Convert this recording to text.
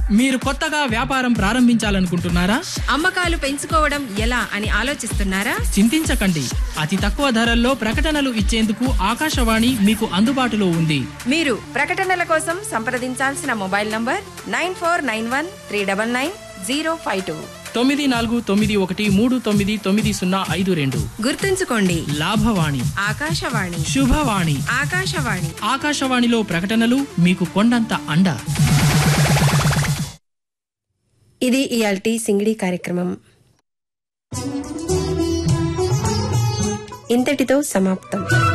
మీరు కొత్తగా వ్యాపారం ప్రారంభించాలనుకుంటున్నారా అమ్మకాలు పెంచుకోవడం ఎలా అని ఆలోచిస్తున్నారా చింతించకండి అతి తక్కువ ధరల్లో ప్రకటనలు ఇచ్చేందుకు ఆకాశవాణి మీకు అందుబాటులో ఉంది మీరు ప్రకటనల కోసం సంప్రదించాల్సిన mobile number nine four nine one three double nine zero five two తొమ్మిది నాలుగు తొమ్మిది ఒకటి మూడు తొమ్మిది తొమ్మిది సున్నా ఐదు రెండు గుర్తుంచుకోండి లాభవాణి ఆకాశవాణి శుభవాణి ఆకాశవాణి ఆకాశవాణిలో ప్రకటనలు మీకు కొండంత అండ ఇది ఇయాల్టి సింగిడి కార్యక్రమం ఇంతటితో సమాప్తం